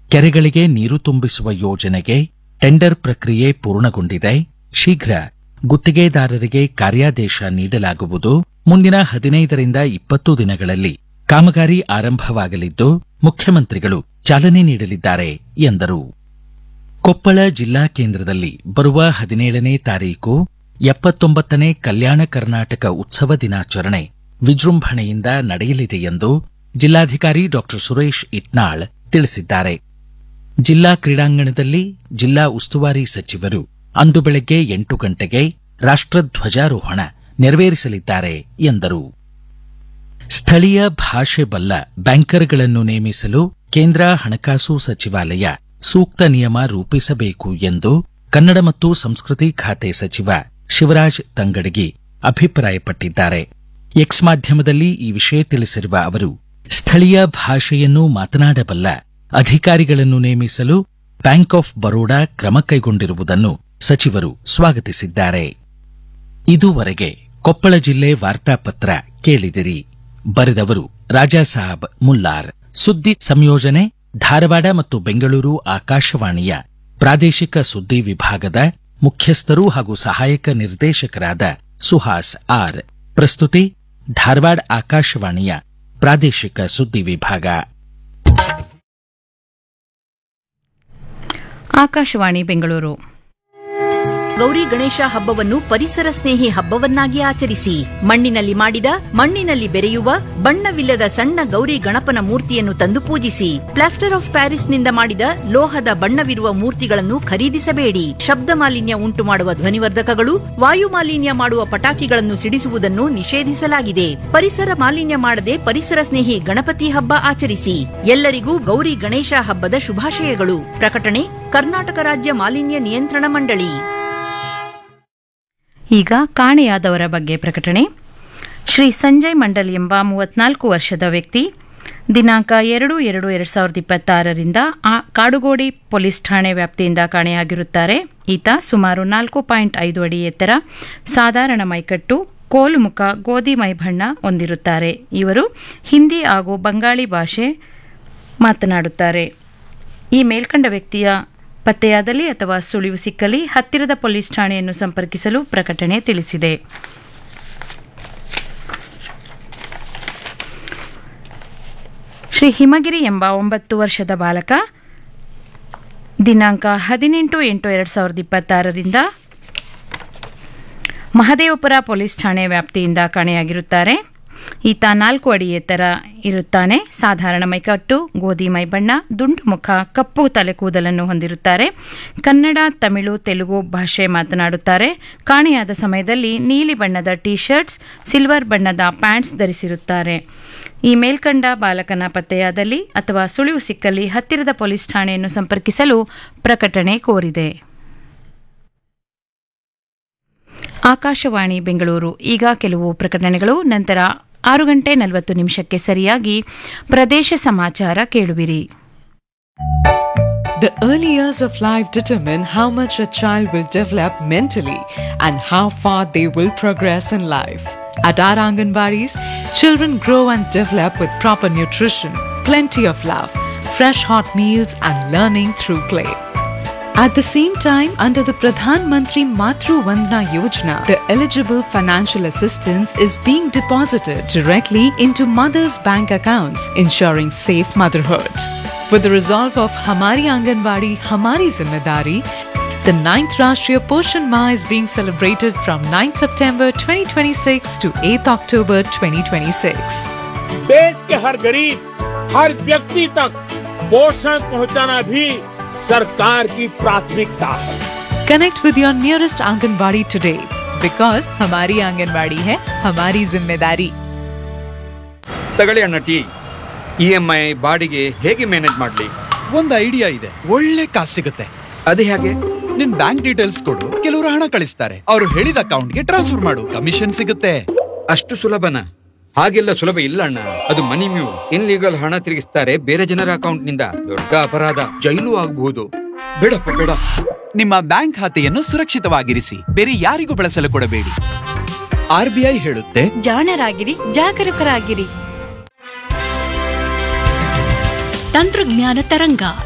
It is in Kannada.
ಕೆರೆಗಳಿಗೆ ನೀರು ತುಂಬಿಸುವ ಯೋಜನೆಗೆ ಟೆಂಡರ್ ಪ್ರಕ್ರಿಯೆ ಪೂರ್ಣಗೊಂಡಿದೆ ಶೀಘ್ರ ಗುತ್ತಿಗೆದಾರರಿಗೆ ಕಾರ್ಯಾದೇಶ ನೀಡಲಾಗುವುದು ಮುಂದಿನ ಹದಿನೈದರಿಂದ ಇಪ್ಪತ್ತು ದಿನಗಳಲ್ಲಿ ಕಾಮಗಾರಿ ಆರಂಭವಾಗಲಿದ್ದು ಮುಖ್ಯಮಂತ್ರಿಗಳು ಚಾಲನೆ ನೀಡಲಿದ್ದಾರೆ ಎಂದರು ಕೊಪ್ಪಳ ಜಿಲ್ಲಾ ಕೇಂದ್ರದಲ್ಲಿ ಬರುವ ಹದಿನೇಳನೇ ತಾರೀಕು ಎಪ್ಪತ್ತೊಂಬತ್ತನೇ ಕಲ್ಯಾಣ ಕರ್ನಾಟಕ ಉತ್ಸವ ದಿನಾಚರಣೆ ವಿಜೃಂಭಣೆಯಿಂದ ನಡೆಯಲಿದೆ ಎಂದು ಜಿಲ್ಲಾಧಿಕಾರಿ ಡಾ ಸುರೇಶ್ ಇಟ್ನಾಳ್ ತಿಳಿಸಿದ್ದಾರೆ ಜಿಲ್ಲಾ ಕ್ರೀಡಾಂಗಣದಲ್ಲಿ ಜಿಲ್ಲಾ ಉಸ್ತುವಾರಿ ಸಚಿವರು ಅಂದು ಬೆಳಗ್ಗೆ ಎಂಟು ಗಂಟೆಗೆ ರಾಷ್ಟ್ರಧ್ವಜಾರೋಹಣ ನೆರವೇರಿಸಲಿದ್ದಾರೆ ಎಂದರು ಸ್ಥಳೀಯ ಭಾಷೆ ಬಲ್ಲ ಬ್ಯಾಂಕರ್ಗಳನ್ನು ನೇಮಿಸಲು ಕೇಂದ್ರ ಹಣಕಾಸು ಸಚಿವಾಲಯ ಸೂಕ್ತ ನಿಯಮ ರೂಪಿಸಬೇಕು ಎಂದು ಕನ್ನಡ ಮತ್ತು ಸಂಸ್ಕೃತಿ ಖಾತೆ ಸಚಿವ ಶಿವರಾಜ್ ತಂಗಡಗಿ ಅಭಿಪ್ರಾಯಪಟ್ಟಿದ್ದಾರೆ ಎಕ್ಸ್ ಮಾಧ್ಯಮದಲ್ಲಿ ಈ ವಿಷಯ ತಿಳಿಸಿರುವ ಅವರು ಸ್ಥಳೀಯ ಭಾಷೆಯನ್ನು ಮಾತನಾಡಬಲ್ಲ ಅಧಿಕಾರಿಗಳನ್ನು ನೇಮಿಸಲು ಬ್ಯಾಂಕ್ ಆಫ್ ಬರೋಡಾ ಕ್ರಮ ಕೈಗೊಂಡಿರುವುದನ್ನು ಸಚಿವರು ಸ್ವಾಗತಿಸಿದ್ದಾರೆ ಇದುವರೆಗೆ ಕೊಪ್ಪಳ ಜಿಲ್ಲೆ ವಾರ್ತಾಪತ್ರ ಕೇಳಿದಿರಿ ಬರೆದವರು ರಾಜಾಸಾಬ್ ಮುಲ್ಲಾರ್ ಸುದ್ದಿ ಸಂಯೋಜನೆ ಧಾರವಾಡ ಮತ್ತು ಬೆಂಗಳೂರು ಆಕಾಶವಾಣಿಯ ಪ್ರಾದೇಶಿಕ ಸುದ್ದಿ ವಿಭಾಗದ ಮುಖ್ಯಸ್ಥರು ಹಾಗೂ ಸಹಾಯಕ ನಿರ್ದೇಶಕರಾದ ಸುಹಾಸ್ ಆರ್ ಪ್ರಸ್ತುತಿ ಧಾರವಾಡ ಆಕಾಶವಾಣಿಯ ಪ್ರಾದೇಶಿಕ ಸುದ್ದಿ ವಿಭಾಗ ಆಕಾಶವಾಣಿ ಬೆಂಗಳೂರು ಗೌರಿ ಗಣೇಶ ಹಬ್ಬವನ್ನು ಪರಿಸರ ಸ್ನೇಹಿ ಹಬ್ಬವನ್ನಾಗಿ ಆಚರಿಸಿ ಮಣ್ಣಿನಲ್ಲಿ ಮಾಡಿದ ಮಣ್ಣಿನಲ್ಲಿ ಬೆರೆಯುವ ಬಣ್ಣವಿಲ್ಲದ ಸಣ್ಣ ಗೌರಿ ಗಣಪನ ಮೂರ್ತಿಯನ್ನು ತಂದು ಪೂಜಿಸಿ ಪ್ಲಾಸ್ಟರ್ ಆಫ್ ಪ್ಯಾರಿಸ್ನಿಂದ ಮಾಡಿದ ಲೋಹದ ಬಣ್ಣವಿರುವ ಮೂರ್ತಿಗಳನ್ನು ಖರೀದಿಸಬೇಡಿ ಶಬ್ದ ಮಾಲಿನ್ಯ ಉಂಟು ಮಾಡುವ ಧ್ವನಿವರ್ಧಕಗಳು ವಾಯು ಮಾಲಿನ್ಯ ಮಾಡುವ ಪಟಾಕಿಗಳನ್ನು ಸಿಡಿಸುವುದನ್ನು ನಿಷೇಧಿಸಲಾಗಿದೆ ಪರಿಸರ ಮಾಲಿನ್ಯ ಮಾಡದೆ ಪರಿಸರ ಸ್ನೇಹಿ ಗಣಪತಿ ಹಬ್ಬ ಆಚರಿಸಿ ಎಲ್ಲರಿಗೂ ಗೌರಿ ಗಣೇಶ ಹಬ್ಬದ ಶುಭಾಶಯಗಳು ಪ್ರಕಟಣೆ ಕರ್ನಾಟಕ ರಾಜ್ಯ ಮಾಲಿನ್ಯ ನಿಯಂತ್ರಣ ಮಂಡಳಿ ಈಗ ಕಾಣೆಯಾದವರ ಬಗ್ಗೆ ಪ್ರಕಟಣೆ ಶ್ರೀ ಸಂಜಯ್ ಮಂಡಲ್ ಎಂಬ ಮೂವತ್ನಾಲ್ಕು ವರ್ಷದ ವ್ಯಕ್ತಿ ದಿನಾಂಕ ಎರಡು ಎರಡು ಎರಡು ಸಾವಿರದ ಇಪ್ಪತ್ತಾರರಿಂದ ಆ ಕಾಡುಗೋಡಿ ಪೊಲೀಸ್ ಠಾಣೆ ವ್ಯಾಪ್ತಿಯಿಂದ ಕಾಣೆಯಾಗಿರುತ್ತಾರೆ ಈತ ಸುಮಾರು ನಾಲ್ಕು ಪಾಯಿಂಟ್ ಐದು ಅಡಿ ಎತ್ತರ ಸಾಧಾರಣ ಮೈಕಟ್ಟು ಕೋಲು ಮುಖ ಗೋಧಿ ಮೈಬಣ್ಣ ಹೊಂದಿರುತ್ತಾರೆ ಇವರು ಹಿಂದಿ ಹಾಗೂ ಬಂಗಾಳಿ ಭಾಷೆ ಮಾತನಾಡುತ್ತಾರೆ ಈ ಮೇಲ್ಕಂಡ ವ್ಯಕ್ತಿಯ ಪತ್ತೆಯಾದಲ್ಲಿ ಅಥವಾ ಸುಳಿವು ಸಿಕ್ಕಲಿ ಹತ್ತಿರದ ಪೊಲೀಸ್ ಠಾಣೆಯನ್ನು ಸಂಪರ್ಕಿಸಲು ಪ್ರಕಟಣೆ ತಿಳಿಸಿದೆ ಶ್ರೀ ಹಿಮಗಿರಿ ಎಂಬ ಒಂಬತ್ತು ವರ್ಷದ ಬಾಲಕ ದಿನಾಂಕ ಹದಿನೆಂಟು ಎಂಟು ಎರಡು ಸಾವಿರದ ಇಪ್ಪತ್ತಾರರಿಂದ ಮಹದೇವಪುರ ಪೊಲೀಸ್ ಠಾಣೆ ವ್ಯಾಪ್ತಿಯಿಂದ ಕಾಣೆಯಾಗಿರುತ್ತಾರೆ ಈತ ನಾಲ್ಕು ಅಡಿ ಎತ್ತರ ಇರುತ್ತಾನೆ ಸಾಧಾರಣ ಮೈಕಟ್ಟು ಗೋಧಿ ಮೈಬಣ್ಣ ದುಂಡು ಮುಖ ಕಪ್ಪು ತಲೆ ಕೂದಲನ್ನು ಹೊಂದಿರುತ್ತಾರೆ ಕನ್ನಡ ತಮಿಳು ತೆಲುಗು ಭಾಷೆ ಮಾತನಾಡುತ್ತಾರೆ ಕಾಣೆಯಾದ ಸಮಯದಲ್ಲಿ ನೀಲಿ ಬಣ್ಣದ ಟಿ ಶರ್ಟ್ಸ್ ಸಿಲ್ವರ್ ಬಣ್ಣದ ಪ್ಯಾಂಟ್ಸ್ ಧರಿಸಿರುತ್ತಾರೆ ಈ ಮೇಲ್ಕಂಡ ಬಾಲಕನ ಪತ್ತೆಯಾದಲ್ಲಿ ಅಥವಾ ಸುಳಿವು ಸಿಕ್ಕಲ್ಲಿ ಹತ್ತಿರದ ಪೊಲೀಸ್ ಠಾಣೆಯನ್ನು ಸಂಪರ್ಕಿಸಲು ಪ್ರಕಟಣೆ ಕೋರಿದೆ ಆಕಾಶವಾಣಿ ಬೆಂಗಳೂರು ಈಗ ಕೆಲವು ಪ್ರಕಟಣೆಗಳು ನಂತರ ಆರು ಗಂಟೆ ನಲವತ್ತು ನಿಮಿಷಕ್ಕೆ ಸರಿಯಾಗಿ ಪ್ರದೇಶ ಸಮಾಚಾರ ಕೇಳುವಿರಿ The early years of life determine how much a child will develop mentally and how far they will progress in life. At our Anganwadis, children grow and develop with proper nutrition, plenty of love, fresh hot meals, and learning through play. At the same time, under the Pradhan Mantri Matru Vandana Yojana, the eligible financial assistance is being deposited directly into mothers' bank accounts, ensuring safe motherhood. With the resolve of Hamari Anganwadi, Hamari Zimmedari, the 9th Rashtriya Poshan Ma is being celebrated from 9th September 2026 to 8th October 2026. देश के हर गरीब हर व्यक्ति तक पोषण पहुंचाना भी सरकार की प्राथमिकता है Connect with your nearest Anganwadi today because Hamari Anganwadi hai Hamari Zimmedari. ತಗೊಳ್ಳಿ ಅಣ್ಣ ಟೀ ಇ ಎಂ ಐ ಬಾಡಿಗೆ ಹೇಗೆ ಮ್ಯಾನೇಜ್ ಮಾಡ್ಲಿ ಒಂದು ಐಡಿಯಾ ಇದೆ ಒಳ್ಳೆ ಕಾಸು ಸಿಗುತ್ತೆ ಅದು ಹೇಗೆ ನಿನ್ ಬ್ಯಾಂಕ್ ಡೀಟೇಲ್ಸ್ ಕೊಡು ಕೆಲವರು ಹಣ ಕಳಿಸ್ತಾರೆ ಅವರು ಹೇಳಿದ ಅಕೌಂಟ್ಗೆ ಟ್ರಾನ್ಸ್ಫರ್ ಮಾಡು ಕಮಿಷನ್ ಸಿಗುತ್ತೆ ಅಷ್ಟು ಸುಲಭನ ಹಾಗೆಲ್ಲ ಸುಲಭ ಇಲ್ಲ ಅಣ್ಣ ಅದು ಮನಿ ಮ್ಯೂ ಇನ್ಲೀಗಲ್ ಹಣ ತಿರುಗಿಸ್ತಾರೆ ಬೇರೆ ಜನರ ಅಕೌಂಟ್ ನಿಂದ ದೊಡ್ಡ ಅಪರಾಧ ಜೈಲು ಆಗಬಹುದು ಬೇಡಪ್ಪ ಬೇಡ ನಿಮ್ಮ ಬ್ಯಾಂಕ್ ಖಾತೆಯನ್ನು ಸುರಕ್ಷಿತವಾಗಿರಿಸಿ ಬೇರೆ ಯಾರಿಗೂ ಬಳಸಲು ಕೊಡಬೇಡಿ ಆರ್ ಬಿ ಐ ಹೇಳುತ್ತೆ ಜಾಣರಾಗಿರಿ ಜಾಗರೂಕರಾಗಿರಿ ತಂತ್ರಜ್ಞಾನ ತರಂಗ